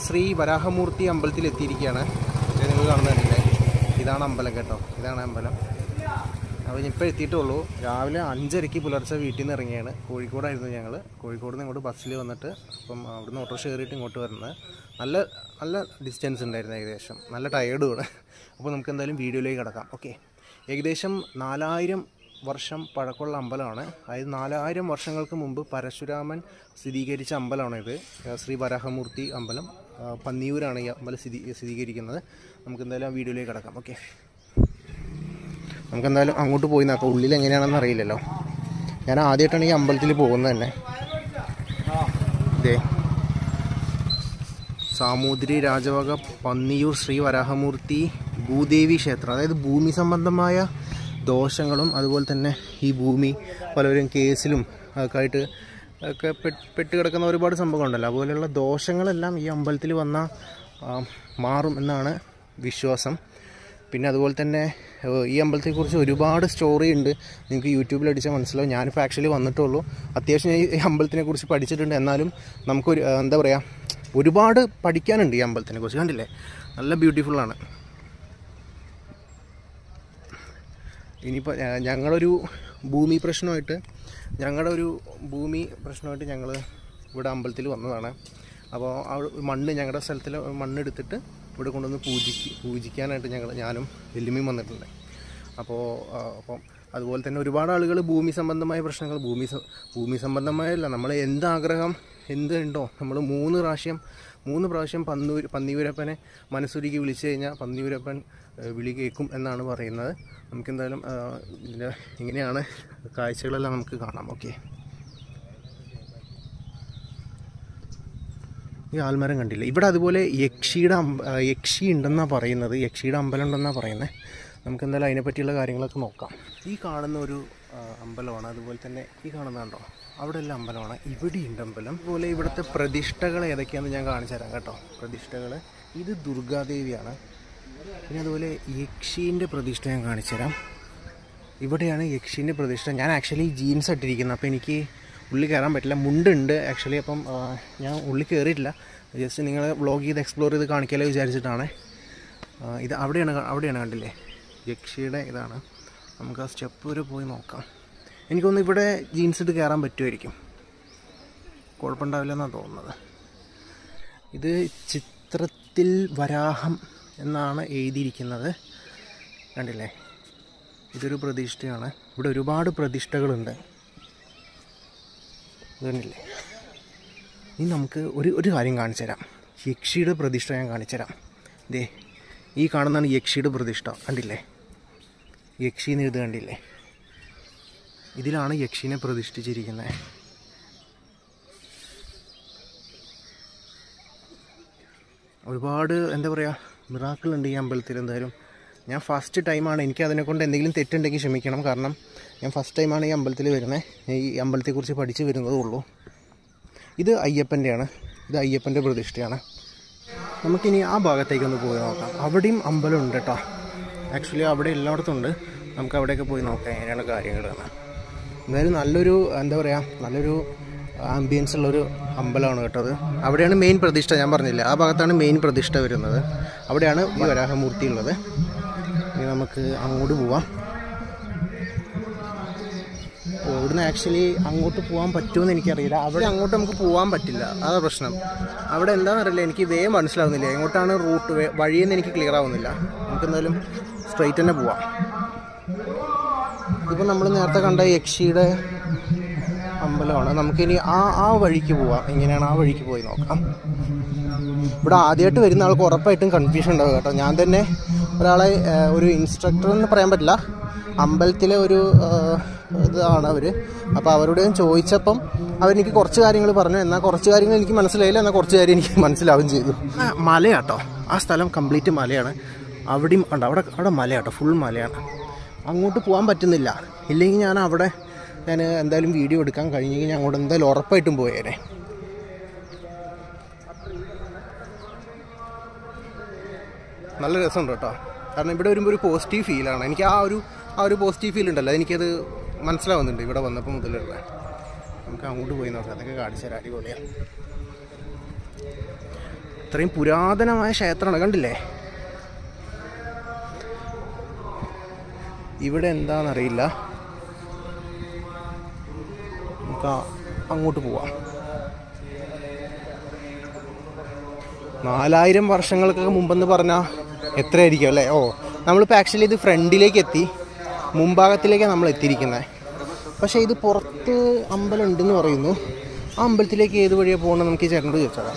ശ്രീ വരാഹമൂർത്തി അമ്പലത്തിൽ എത്തിയിരിക്കുകയാണ് ഇത് നിങ്ങൾ കാണുന്നുണ്ടല്ലേ ഇതാണ് അമ്പലം കേട്ടോ ഇതാണ് അമ്പലം അപ്പോൾ ഇപ്പോൾ എത്തിയിട്ടുള്ളൂ രാവിലെ അഞ്ചരയ്ക്ക് പുലർച്ചെ വീട്ടിൽ നിന്ന് ഇറങ്ങിയാണ് കോഴിക്കോടായിരുന്നു ഞങ്ങൾ കോഴിക്കോട് നിന്ന് ഇങ്ങോട്ട് ബസ്സിൽ വന്നിട്ട് അപ്പം അവിടുന്ന് ഓട്ടോറിക്ഷ കയറിയിട്ട് ഇങ്ങോട്ട് വരുന്നത് നല്ല നല്ല ഡിസ്റ്റൻസ് ഉണ്ടായിരുന്നു ഏകദേശം നല്ല ടയേർഡുമാണ് അപ്പോൾ നമുക്ക് എന്തായാലും വീഡിയോയിലേക്ക് കിടക്കാം ഓക്കെ ഏകദേശം നാലായിരം വർഷം പഴക്കമുള്ള അമ്പലമാണ് അതായത് നാലായിരം വർഷങ്ങൾക്ക് മുമ്പ് പരശുരാമൻ സ്ഥിരീകരിച്ച അമ്പലമാണ് ഇത് ഏഹ് ശ്രീ വരാഹമൂർത്തി അമ്പലം ആ, പന്നിയൂരാണ് ഈ അമ്പലം സ്ഥിതി സ്ഥിരീകരിക്കുന്നത് നമുക്ക് എന്തായാലും ആ വീഡിയോയിലേക്ക് കിടക്കാം ഓക്കെ നമുക്ക് എന്തായാലും അങ്ങോട്ട് പോയി നോക്കാം ഉള്ളിൽ എങ്ങനെയാണെന്ന് അറിയില്ലല്ലോ ഞാൻ ആദ്യമായിട്ടാണ് ഈ അമ്പലത്തിൽ പോകുന്നത് തന്നെ ഇതേ സാമൂതിരി രാജവക പന്നിയൂർ ശ്രീ വരാഹമൂർത്തി ഭൂദേവി ക്ഷേത്രം അതായത് ഭൂമി സംബന്ധമായ ദോഷങ്ങളും അതുപോലെ തന്നെ ഈ ഭൂമി പലവരും കേസിലും ഒക്കെ ആയിട്ട് ഒക്കെ പെട്ട് പെട്ട് കിടക്കുന്ന ഒരുപാട് സംഭവങ്ങളുണ്ടല്ലോ അതുപോലെയുള്ള ദോഷങ്ങളെല്ലാം ഈ അമ്പലത്തിൽ വന്നാൽ മാറും എന്നാണ് വിശ്വാസം പിന്നെ അതുപോലെ തന്നെ ഏഹ്, ഈ അമ്പലത്തെക്കുറിച്ച് ഒരുപാട് സ്റ്റോറി ഉണ്ട് നിങ്ങൾക്ക് യൂട്യൂബിൽ അടിച്ചാൽ മനസ്സിലാവും ഞാനിപ്പോൾ ആക്ച്വലി വന്നിട്ടുള്ളൂ അത്യാവശ്യം ഞാൻ ഈ അമ്പലത്തിനെ കുറിച്ച് പഠിച്ചിട്ടുണ്ട് എന്നാലും നമുക്കൊരു ഏഹ്, എന്താ പറയുക ഒരുപാട് പഠിക്കാനുണ്ട് ഈ അമ്പലത്തിനെ കുറിച്ച് കണ്ടില്ലേ നല്ല ബ്യൂട്ടിഫുള്ളാണ് ഇനിയിപ്പോൾ ഞ- ഞങ്ങളൊരു ഭൂമി പ്രശ്നമായിട്ട് ഞങ്ങളുടെ ഒരു ഭൂമി പ്രശ്നമായിട്ട് ഞങ്ങൾ ഇവിടെ അമ്പലത്തിൽ വന്നതാണ് അപ്പോൾ ആ ഒരു മണ്ണ് ഞങ്ങളുടെ സ്ഥലത്തിൽ മണ്ണെടുത്തിട്ട് ഇവിടെ കൊണ്ടുവന്ന് പൂജിക്ക് പൂജിക്കാനായിട്ട് ഞങ്ങൾ ഞാനും വെല്ലുമയും വന്നിട്ടുണ്ട് അപ്പോൾ ആ, അപ്പം അതുപോലെ തന്നെ ഒരുപാട് ആളുകൾ ഭൂമി സംബന്ധമായ പ്രശ്നങ്ങൾ ഭൂമി സ- ഭൂമി സംബന്ധമായല്ല നമ്മൾ എന്ത് ആഗ്രഹം എന്ത് ഉണ്ടോ നമ്മൾ മൂന്ന് പ്രാവശ്യം മൂന്ന് പ്രാവശ്യം പന്നൂർ പന്നിയൂരപ്പനെ മനസ്സുരുക്കി വിളിച്ചു കഴിഞ്ഞാൽ പന്നിയൂരപ്പൻ ഏഹ്, വിളി കേൾക്കും എന്നാണ് പറയുന്നത് നമുക്കെന്തായാലും ആ, ഇതിൻ്റെ ഇങ്ങനെയാണ് കാഴ്ചകളെല്ലാം നമുക്ക് കാണാം ഓക്കെ ഈ ആൽമരം കണ്ടില്ല ഇവിടെ അതുപോലെ യക്ഷിയുടെ അമ്പ ആ, യക്ഷി ഉണ്ടെന്നാണ് പറയുന്നത് യക്ഷിയുടെ അമ്പലം ഉണ്ടെന്നാണ് പറയുന്നത് നമുക്ക് എന്തായാലും അതിനെപ്പറ്റിയുള്ള കാര്യങ്ങളൊക്കെ നോക്കാം ഈ കാണുന്ന ഒരു ആ, അമ്പലമാണ് അതുപോലെ തന്നെ ഈ കാണുന്ന കണ്ടോ അവിടെ എല്ലാം അമ്പലമാണ് ഇവിടെയുണ്ട് അമ്പലം അതുപോലെ ഇവിടുത്തെ പ്രതിഷ്ഠകൾ ഏതൊക്കെയാണെന്ന് ഞാൻ കാണിച്ചു തരാം കേട്ടോ പ്രതിഷ്ഠകൾ ഇത് ദുർഗാദേവിയാണ് പിന്നെ അതുപോലെ യക്ഷീൻ്റെ പ്രതിഷ്ഠ ഞാൻ കാണിച്ചു തരാം ഇവിടെയാണ് യക്ഷീൻ്റെ പ്രതിഷ്ഠ ഞാൻ ആക്ച്വലി ജീൻസ് ഇട്ടിരിക്കുന്നത് അപ്പോൾ എനിക്ക് ഉള്ളിൽ കയറാൻ പറ്റില്ല മുണ്ടുണ്ട് ആക്ച്വലി അപ്പം ആ, ഞാൻ ഉള്ളിൽ കയറിയിട്ടില്ല ജസ്റ്റ് നിങ്ങൾ വ്ളോഗ് ചെയ്ത് എക്സ്പ്ലോർ ചെയ്ത് കാണിക്കാലോ വിചാരിച്ചിട്ടാണ് ആ, ഇത് അവിടെയാണ് ക- അവിടെയാണ് കണ്ടില്ലേ യക്ഷിയുടെ ഇതാണ് നമുക്ക് ആ സ്റ്റെപ്പ് വരെ പോയി നോക്കാം എനിക്കൊന്ന് ഇവിടെ ജീൻസ് ഇട്ട് കയറാൻ പറ്റുമായിരിക്കും കുഴപ്പമുണ്ടാവില്ല എന്നാണ് തോന്നുന്നത് ഇത് ചിത്രത്തിൽ വരാഹം എന്നാണ് എഴുതിയിരിക്കുന്നത് കണ്ടില്ലേ ഇതൊരു പ്രതിഷ്ഠയാണ് ഇവിടെ ഒരുപാട് പ്രതിഷ്ഠകളുണ്ട് ഇത് കണ്ടില്ലേ ഇനി നമുക്ക് ഒരു ഒരു കാര്യം കാണിച്ചു തരാം യക്ഷിയുടെ പ്രതിഷ്ഠ ഞാൻ കാണിച്ചു തരാം ദേ ഈ കാണുന്നതാണ് യക്ഷിയുടെ പ്രതിഷ്ഠ കണ്ടില്ലേ യക്ഷി എന്ന് എഴുതി കണ്ടില്ലേ ഇതിലാണ് യക്ഷിനെ പ്രതിഷ്ഠിച്ചിരിക്കുന്നത് ഒരുപാട് എന്താ പറയുക മിറാക്കിൾ ഉണ്ട് ഈ അമ്പലത്തിൽ എന്തായാലും ഞാൻ ഫസ്റ്റ് ടൈമാണ് എനിക്ക് അതിനെ കൊണ്ട് എന്തെങ്കിലും തെറ്റുണ്ടെങ്കിൽ ക്ഷമിക്കണം കാരണം ഞാൻ ഫസ്റ്റ് ടൈമാണ് ഈ അമ്പലത്തിൽ വരുന്നത് ഈ അമ്പലത്തെക്കുറിച്ച് പഠിച്ച് വരുന്നതേ ഉള്ളൂ ഇത് അയ്യപ്പൻ്റെയാണ് ഇത് അയ്യപ്പൻ്റെ പ്രതിഷ്ഠയാണ് നമുക്കിനി ആ ഭാഗത്തേക്കൊന്ന് പോയി നോക്കാം അവിടെയും അമ്പലം ഉണ്ട് കേട്ടോ ആക്ച്വലി അവിടെ എല്ലായിടത്തും ഉണ്ട് നമുക്ക് അവിടെയൊക്കെ പോയി നോക്കാം എങ്ങനെയാണ് കാര്യങ്ങൾ എന്ന് എന്തായാലും നല്ലൊരു എന്താ പറയുക നല്ലൊരു ആംബിയൻസ് ഉള്ളൊരു അമ്പലമാണ് കേട്ടത് അവിടെയാണ് മെയിൻ പ്രതിഷ്ഠ ഞാൻ പറഞ്ഞില്ല ആ ഭാഗത്താണ് മെയിൻ പ്രതിഷ്ഠ വരുന്നത് അവിടെയാണ് ഈ വരാഹമൂർത്തി ഉള്ളത് ഇനി നമുക്ക് അങ്ങോട്ട് പോവാം ഓ, ഇവിടുന്ന് ആക്ച്വലി അങ്ങോട്ട് പോകാൻ പറ്റുമെന്ന് എനിക്കറിയില്ല അവിടെ അങ്ങോട്ട് നമുക്ക് പോകാൻ പറ്റില്ല അതാ പ്രശ്നം അവിടെ എന്താണെന്നറിയില്ല എനിക്ക് വേ മനസ്സിലാവുന്നില്ല എങ്ങോട്ടാണ് റൂട്ട് വഴിയെന്ന് എനിക്ക് ക്ലിയർ ആവുന്നില്ല നമുക്ക് എന്തായാലും സ്ട്രൈറ്റ് തന്നെ പോവാം ഇതിപ്പോൾ നമ്മൾ നേരത്തെ കണ്ട യക്ഷിയുടെ അമ്പലമാണ് നമുക്കിനി ആ ആ വഴിക്ക് പോവാം എങ്ങനെയാണ് ആ വഴിക്ക് പോയി നോക്കാം ഇവിടെ ആദ്യമായിട്ട് വരുന്ന ആൾക്ക് ഉറപ്പായിട്ടും കൺഫ്യൂഷൻ ഉണ്ടാവും കേട്ടോ ഞാൻ തന്നെ ഒരാളെ ആ, ഒരു ഇൻസ്ട്രക്ടർ എന്ന് പറയാൻ പറ്റില്ല അമ്പലത്തിലെ ഒരു ആ, ഇതാണ് അവർ അപ്പോൾ അവരോട് ഞാൻ ചോദിച്ചപ്പം അവരെനിക്ക് കുറച്ച് കാര്യങ്ങൾ പറഞ്ഞു എന്നാൽ കുറച്ച് കാര്യങ്ങൾ എനിക്ക് മനസ്സിലായില്ല എന്നാൽ കുറച്ച് കാര്യം എനിക്ക് മനസ്സിലാവുകയും ചെയ്തു ആ, മലയാട്ടോ ആ സ്ഥലം കംപ്ലീറ്റ് മലയാണ് അവിടെയും ഉണ്ട് അവിടെ അവിടെ മലയാട്ടോ ഫുൾ മലയാണ് അങ്ങോട്ട് പോകാൻ പറ്റുന്നില്ല ഇല്ലെങ്കിൽ ഞാൻ അവിടെ ഞാൻ എന്തായാലും വീഡിയോ എടുക്കാൻ കഴിഞ്ഞെങ്കിൽ ഞാൻ അങ്ങോട്ട് എന്തായാലും ഉറപ്പായിട്ടും പോയേനെ നല്ല രസമുണ്ട് കേട്ടോ കാരണം ഇവിടെ വരുമ്പോൾ ഒരു പോസിറ്റീവ് ഫീലാണ് എനിക്ക് ആ ഒരു ആ ഒരു പോസിറ്റീവ് ഫീൽ ഉണ്ടല്ലോ എനിക്കത് മനസ്സിലാവുന്നുണ്ട് ഇവിടെ വന്നപ്പോൾ മുതലുള്ള നമുക്ക് അങ്ങോട്ട് പോയി നോക്കാം അതൊക്കെ കാണിച്ചു തരാം അടിപൊളിയാണ് ഇത്രയും പുരാതനമായ ക്ഷേത്രമാണ് കണ്ടില്ലേ ഇവിടെ എന്താണെന്നറിയില്ല നമുക്ക് ആ- അങ്ങോട്ട് പോവാം നാലായിരം വർഷങ്ങൾക്കൊക്കെ മുമ്പെന്ന് പറഞ്ഞാൽ എത്രയായിരിക്കും അല്ലേ ഓ നമ്മളിപ്പോൾ ആക്ച്വലി ഇത് ഫ്രണ്ടിലേക്ക് എത്തി മുമ്പാകത്തിലേക്കാണ് നമ്മൾ എത്തിയിരിക്കുന്നത് പക്ഷേ ഇത് പുറത്ത് അമ്പലം ഉണ്ടെന്ന് പറയുന്നു ആ അമ്പലത്തിലേക്ക് ഏത് വഴിയാണ് പോകണമെന്ന് നമുക്ക് ഈ ചേട്ടനോട് ചോദിച്ചതാണ്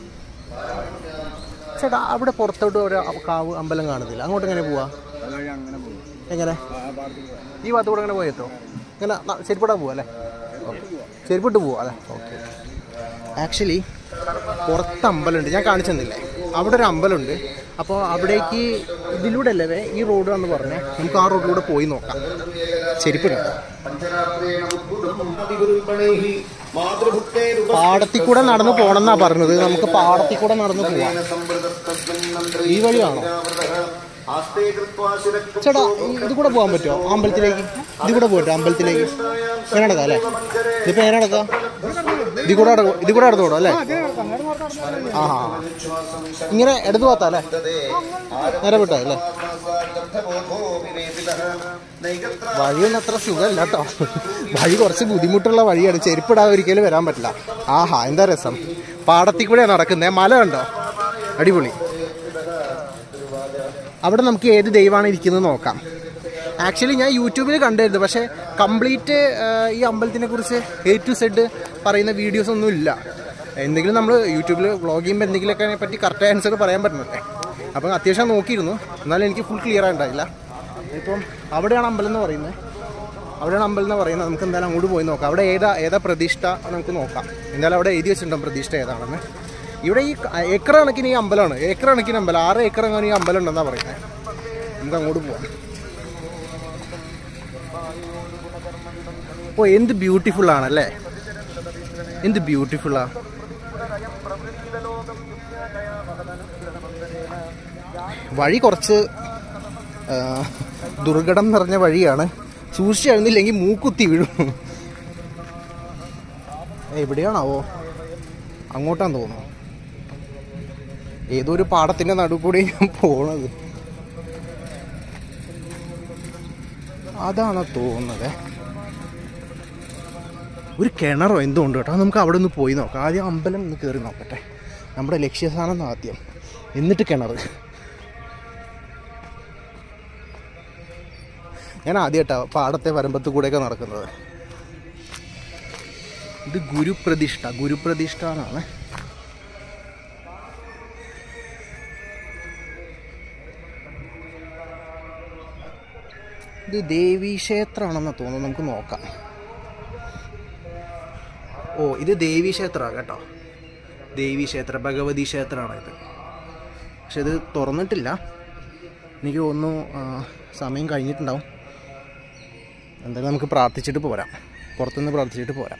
ചേട്ടാ അവിടെ പുറത്തോട്ട് ഒരു കാവ് അമ്പലം കാണുന്നില്ല അങ്ങോട്ട് എങ്ങനെ പോവാ എങ്ങനെ ഈ ഭാഗത്ത് കൂടെ എങ്ങനെ പോയെത്തോ ഇങ്ങനെ ന- ചെരുപ്പിടാൻ പോവാ അല്ലേ ചെരുപ്പിട്ട് പോവാ അല്ലേ ഓക്കെ ആക്ച്വലി പുറത്ത് അമ്പലമുണ്ട് ഞാൻ കാണിച്ചു തന്നില്ലേ അവിടെ ഒരു അമ്പലമുണ്ട് അപ്പോൾ അവിടേക്ക് ഇതിലൂടെ അല്ലേ വേ, ഈ റോഡ് എന്ന് പറഞ്ഞേ നമുക്ക് ആ റോഡിലൂടെ പോയി നോക്കാം ചെരുപ്പിടട്ടോ പാടത്തിൽ കൂടെ നടന്ന് പോണെന്നാ പറഞ്ഞത് നമുക്ക് പാടത്തിൽ കൂടെ നടന്ന് പോവാം ഈ വഴിയാണോ ചേട്ടാ ഈ- ഇത് കൂടെ പോകാൻ പറ്റുമോ അമ്പലത്തിലേക്ക് ഇത് കൂടെ പോയിട്ട് അമ്പലത്തിലേക്ക് എങ്ങനെ നടക്കാം അല്ലേ ഇതിപ്പോ എങ്ങനെ നടക്കാം ഇത് കൂടെ നടക്കും ഇത് കൂടെ നടന്നോടോ അല്ലേ ആ ആ. ഇങ്ങനെ എടുത്തു പോത്താ അല്ലേ നേരെ വിട്ടോ അല്ലേ വഴിയൊന്നും അത്ര സുഖമല്ല കേട്ടോ വഴി കുറച്ച് ബുദ്ധിമുട്ടുള്ള വഴിയാണ് ചെരുപ്പിടാതെ ഒരിക്കലും വരാൻ പറ്റില്ല ആഹാ എന്താ രസം പാടത്തിൽ കൂടെയാണ് നടക്കുന്നത് മല കണ്ടോ അടിപൊളി അവിടെ നമുക്ക് ഏത് ദൈവമാണ് ഇരിക്കുന്നത് നോക്കാം ആക്ച്വലി ഞാൻ യൂട്യൂബിൽ കണ്ടായിരുന്നു പക്ഷേ കംപ്ലീറ്റ് ഈ അമ്പലത്തിനെ കുറിച്ച് എ ടു സെഡ് പറയുന്ന വീഡിയോസ് ഒന്നും ഇല്ല എന്തെങ്കിലും നമ്മൾ യൂട്യൂബിൽ വ്ളോഗ് ചെയ്യുമ്പോൾ എന്തെങ്കിലുമൊക്കെ പറ്റി കറക്റ്റ് ആൻസർ പറയാൻ പറ്റുന്നുണ്ടേ അപ്പം അത്യാവശ്യം നോക്കിയിരുന്നു എന്നാലും എനിക്ക് ഫുൾ ക്ലിയർ ആയിട്ടുണ്ടായില്ല ഇപ്പം അവിടെയാണ് അമ്പലം എന്ന് പറയുന്നത് അവിടെയാണ് അമ്പലം എന്ന് പറയുന്നത് നമുക്ക് എന്തായാലും അങ്ങോട്ട് പോയി നോക്കാം അവിടെ ഏതാ ഏതാ പ്രതിഷ്ഠ നമുക്ക് നോക്കാം എന്തായാലും അവിടെ എഴുതി വെച്ചിട്ടുണ്ടോ പ്രതിഷ്ഠ ഏതാണെന്ന് ഇവിടെ ഈ ക- ഏക്കർ കണക്കിന് ഈ അമ്പലമാണ് ഏക്കർ കണക്കിന് അമ്പലം ആറ് ഏക്കർ അങ്ങനെ ഈ അമ്പലം ഉണ്ടെന്നാണ് പറയുന്നത് നമുക്ക് അങ്ങോട്ട് പോവാം ഓ എന്ത് ബ്യൂട്ടിഫുൾ ആണല്ലേ എന്ത് ബ്യൂട്ടിഫുള്ളാ വഴി കുറച്ച് ആ, ദുർഘടം നിറഞ്ഞ വഴിയാണ് സൂക്ഷിച്ചായിരുന്നില്ലെങ്കിൽ മൂക്കുത്തി വീഴും ഏ, എവിടെയാണാവോ അങ്ങോട്ടാന്ന് തോന്നുന്നു ഏതോ ഒരു പാടത്തിന്റെ നടുവ് കൂടി ഞാൻ പോണത് അതാണ് തോന്നുന്നത് ഒരു കിണറോ എന്തോ ഉണ്ട് കേട്ടോ നമുക്ക് അവിടെ ഒന്ന് പോയി നോക്കാം ആദ്യം അമ്പലം ഒന്ന് കയറി നോക്കട്ടെ നമ്മുടെ ലക്ഷ്യസ്ഥാനം ആദ്യം എന്നിട്ട് കിണർ ഞാൻ ആദ്യമായിട്ടാ പാടത്തെ വരമ്പത്ത് കൂടെയൊക്കെ നടക്കുന്നത് ഇത് ഗുരുപ്രതിഷ്ഠ ഗുരുപ്രതിഷ്ഠ എന്നാണ് ഇത് ദേവീക്ഷേത്രമാണെന്ന് തോന്നുന്നു നമുക്ക് നോക്കാം ഓ ഇത് ദേവീക്ഷേത്രമാണ് കേട്ടോ ദേവീക്ഷേത്ര ഭഗവതി ക്ഷേത്രമാണ് ഇത് പക്ഷെ ഇത് തുറന്നിട്ടില്ല എനിക്ക് തോന്നുന്നു ആ, സമയം കഴിഞ്ഞിട്ടുണ്ടാവും എന്തായാലും നമുക്ക് പ്രാർത്ഥിച്ചിട്ട് പോരാം പുറത്തുനിന്ന് പ്രാർത്ഥിച്ചിട്ട് പോരാം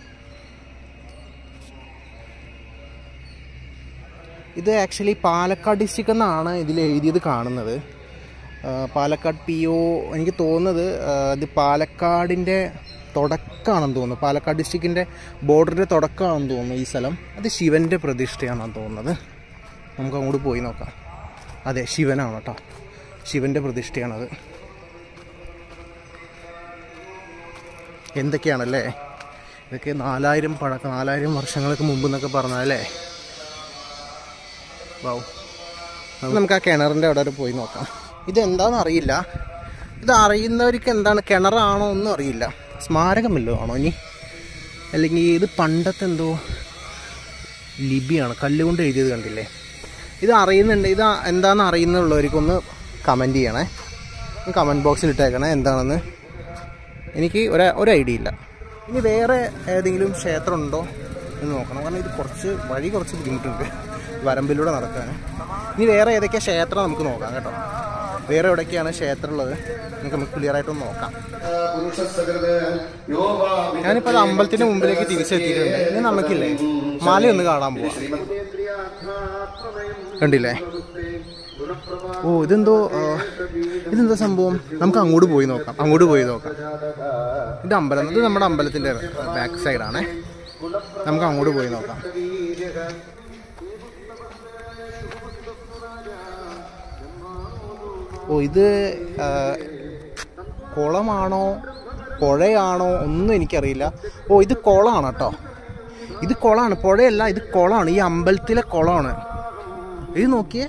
ഇത് ആക്ച്വലി പാലക്കാട് ഡിസ്ട്രിക്ട് എന്നാണ് ഇതിൽ എഴുതിയത് കാണുന്നത് ആ, പാലക്കാട് പി ഒ എനിക്ക് തോന്നുന്നത് ആ, ഇത് പാലക്കാടിൻ്റെ തുടക്കമാണെന്ന് തോന്നുന്നു പാലക്കാട് ഡിസ്ട്രിക്റ്റിൻ്റെ ബോർഡറിൻ്റെ തുടക്കമാണെന്ന് തോന്നുന്നു ഈ സ്ഥലം അത് ശിവൻ്റെ പ്രതിഷ്ഠയാണെന്ന് തോന്നുന്നത് നമുക്ക് അങ്ങോട്ട് പോയി നോക്കാം അതെ ശിവനാണ് കേട്ടോ ശിവൻ്റെ പ്രതിഷ്ഠയാണത് എന്തൊക്കെയാണല്ലേ ഇതൊക്കെ നാലായിരം പഴക്കം നാലായിരം വർഷങ്ങൾക്ക് മുമ്പ് എന്നൊക്കെ പറഞ്ഞാലേ വാവ് അപ്പൊ നമുക്ക് ആ കിണറിൻ്റെ അവിടെ വരെ പോയി നോക്കാം ഇത് എന്താണെന്ന് അറിയില്ല ഇത് അറിയുന്നവർക്ക് എന്താണ് കിണറാണോ ഒന്നും അറിയില്ല സ്മാരകമല്ലോ ആണോ ഇനി അല്ലെങ്കിൽ ഇത് പണ്ടത്തെ എന്തോ ലിപിയാണ് കല്ലുകൊണ്ട് എഴുതിയത് കണ്ടില്ലേ ഇത് അറിയുന്നുണ്ട് ഇത് എന്താണെന്ന് അറിയുന്നുള്ളവർക്കൊന്ന് കമൻറ്റ് ചെയ്യണേ കമൻറ്റ് ബോക്സിൽ ഇട്ടേക്കണേ എന്താണെന്ന് എനിക്ക് ഒരു ഒരു ഐഡിയ ഇല്ല ഇനി വേറെ ഏതെങ്കിലും ക്ഷേത്രം ഉണ്ടോ എന്ന് നോക്കണം കാരണം ഇത് കുറച്ച് വഴി കുറച്ച് ബുദ്ധിമുട്ടുണ്ട് വരമ്പിലൂടെ നടക്കാൻ ഇനി വേറെ ഏതൊക്കെ ക്ഷേത്രം നമുക്ക് നോക്കാം കേട്ടോ വേറെ എവിടെയൊക്കെയാണ് ക്ഷേത്രം ഉള്ളത് നമുക്ക് നമുക്ക് ക്ലിയർ ആയിട്ടൊന്ന് നോക്കാം ഞാനിപ്പോൾ അത് അമ്പലത്തിന്റെ മുമ്പിലേക്ക് തിരിച്ചെത്തിയിട്ടുണ്ട് ഇനി നമുക്കില്ലേ മലയൊന്ന് കാണാൻ പോവാം കണ്ടില്ലേ ഓ ഇതെന്തോ ആ, ഇതെന്തോ സംഭവം നമുക്ക് അങ്ങോട്ട് പോയി നോക്കാം അങ്ങോട്ട് പോയി നോക്കാം ഇത് അമ്പലം ഇത് നമ്മുടെ അമ്പലത്തിന്റെ ബാക്ക് സൈഡാണ് നമുക്ക് അങ്ങോട്ട് പോയി നോക്കാം ഓ ഇത് ആ, കുളമാണോ പുഴയാണോ ഒന്നും എനിക്കറിയില്ല ഓ ഇത് കുളമാണ് കേട്ടോ ഇത് കുളമാണ് പുഴയല്ല ഇത് കുളമാണ് ഈ അമ്പലത്തിലെ കുളമാണ് ഇത് നോക്കിയേ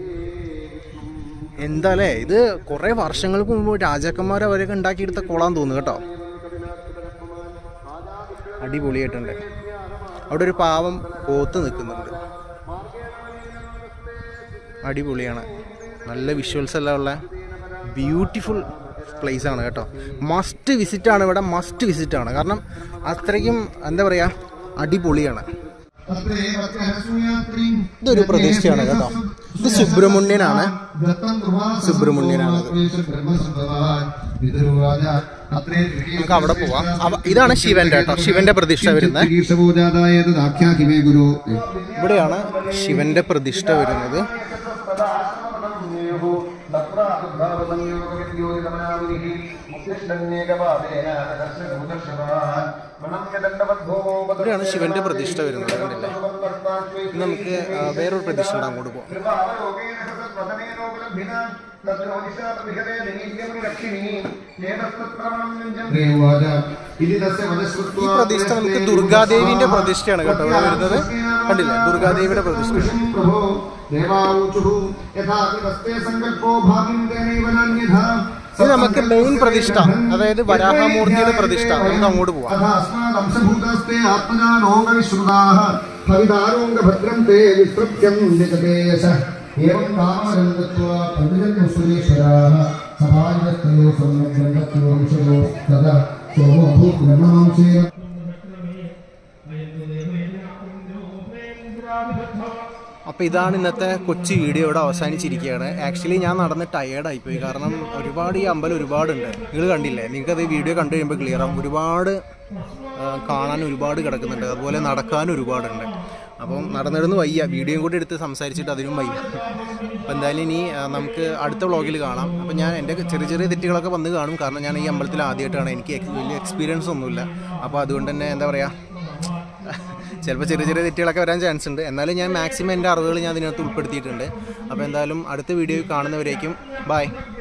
എന്താ അല്ലേ ഇത് കുറേ വർഷങ്ങൾക്ക് മുമ്പ് രാജാക്കന്മാർ അവരൊക്കെ ഉണ്ടാക്കിയെടുത്ത കുളാന്ന് തോന്നുന്നു കേട്ടോ അടിപൊളിയായിട്ടുണ്ട് അവിടെ ഒരു പാവം പോത്ത് നിൽക്കുന്നുണ്ട് അടിപൊളിയാണ് നല്ല വിഷ്വൽസ് എല്ലാം ഉള്ള ബ്യൂട്ടിഫുൾ പ്ലേസ് ആണ് കേട്ടോ മസ്റ്റ് വിസിറ്റ് ആണ് ഇവിടെ മസ്റ്റ് വിസിറ്റ് ആണ് കാരണം അത്രയ്ക്കും എന്താ പറയുക അടിപൊളിയാണ് ഇതൊരു പ്രതിഷ്ഠയാണ് കേട്ടോ ഇത് സുബ്രഹ്മണ്യനാണ് സുബ്രഹ്മണ്യനാണ് നമുക്ക് അവിടെ പോവാം അവ- ഇതാണ് ശിവന്റെ കേട്ടോ ശിവന്റെ പ്രതിഷ്ഠ വരുന്നത് ഗുരു ഇവിടെയാണ് ശിവന്റെ പ്രതിഷ്ഠ വരുന്നത് ഇവിടെയാണ് ശിവന്റെ പ്രതിഷ്ഠ വരുന്നത് കണ്ടില്ലേ ഇനി നമുക്ക് ആ, വേറൊരു പ്രതിഷ്ഠ ഉണ്ട് അങ്ങോട്ട് പോവാം ഈ ഈ പ്രതിഷ്ഠ നമുക്ക് ദുർഗാദേവിന്റെ പ്രതിഷ്ഠയാണ് കേട്ടോ ഇവിടെ വരുന്നത് കണ്ടില്ലേ ദുർഗാദേവിയുടെ പ്രതിഷ്ഠയാണ് പ്രഭോ ദേവാഊചുഃ യഥാ വിവസ്തേ സങ്കൽപ്പോ ഭാഗ്യം തേനൈവ നാന്യഥാ ഇത് നമുക്ക് മെയിൻ പ്രതിഷ്ഠ അതായത് വരാഹമൂർത്തിയുടെ പ്രതിഷ്ഠ നമുക്ക് അങ്ങോട്ട് പോവാം അഥാസ്മാദംശഭൂതസ്തേ ആത്മജാനോംഗവിശ്രുതാः ഭവിതാരോംഗഭദ്രം തേ വിസ്തൃപ്യം ജഗതേശ ഏവം കാമരം ദത്വാ പണ്ഡിതം സുരേശ്വരാः സഭാജിതസ്തയോ സൗമ്യഗ്രന്ഥത്യോ വിഷയോ തഥാ സോമോ ഭൂത് ബ്രഹ്മവംശേന അപ്പോൾ ഇതാണ് ഇന്നത്തെ കൊച്ചു വീഡിയോ ഇവിടെ അവസാനിച്ചിരിക്കുകയാണ് ആക്ച്വലി ഞാൻ നടന്ന് ടയേർഡായിപ്പോയി കാരണം ഒരുപാട് ഈ അമ്പലം ഒരുപാടുണ്ട് നിങ്ങൾ കണ്ടില്ലേ നിങ്ങൾക്കത് വീഡിയോ കണ്ടു കഴിയുമ്പോൾ ക്ലിയർ ആവും ഒരുപാട് ആ, കാണാൻ ഒരുപാട് കിടക്കുന്നുണ്ട് അതുപോലെ നടക്കാനും ഒരുപാടുണ്ട് അപ്പം നടന്നിടുന്ന് വയ്യ വീഡിയോയും കൂടി എടുത്ത് സംസാരിച്ചിട്ട് അതിനും വയ്യ അപ്പോൾ എന്തായാലും ഇനി ആ, നമുക്ക് അടുത്ത വ്ളോഗിൽ കാണാം അപ്പോൾ ഞാൻ എൻ്റെ ചെറിയ ചെറിയ തെറ്റുകളൊക്കെ വന്ന് കാണും കാരണം ഞാൻ ഈ അമ്പലത്തിൽ ആദ്യമായിട്ടാണ് എനിക്ക് ex- വലിയ എക്സ്പീരിയൻസ് ഒന്നുമില്ല അപ്പോൾ അതുകൊണ്ട് തന്നെ എന്താ പറയുക ചിലപ്പോൾ ചെറിയ ചെറിയ തെറ്റുകളൊക്കെ വരാൻ ചാൻസ് ഉണ്ട് എന്നാലും ഞാൻ മാക്സിമം എൻ്റെ അറിവുകൾ ഞാൻ അതിനകത്ത് ഉൾപ്പെടുത്തിയിട്ടുണ്ട് അപ്പോൾ എന്തായാലും അടുത്ത വീഡിയോ കാണുന്നവരേക്കും ബൈ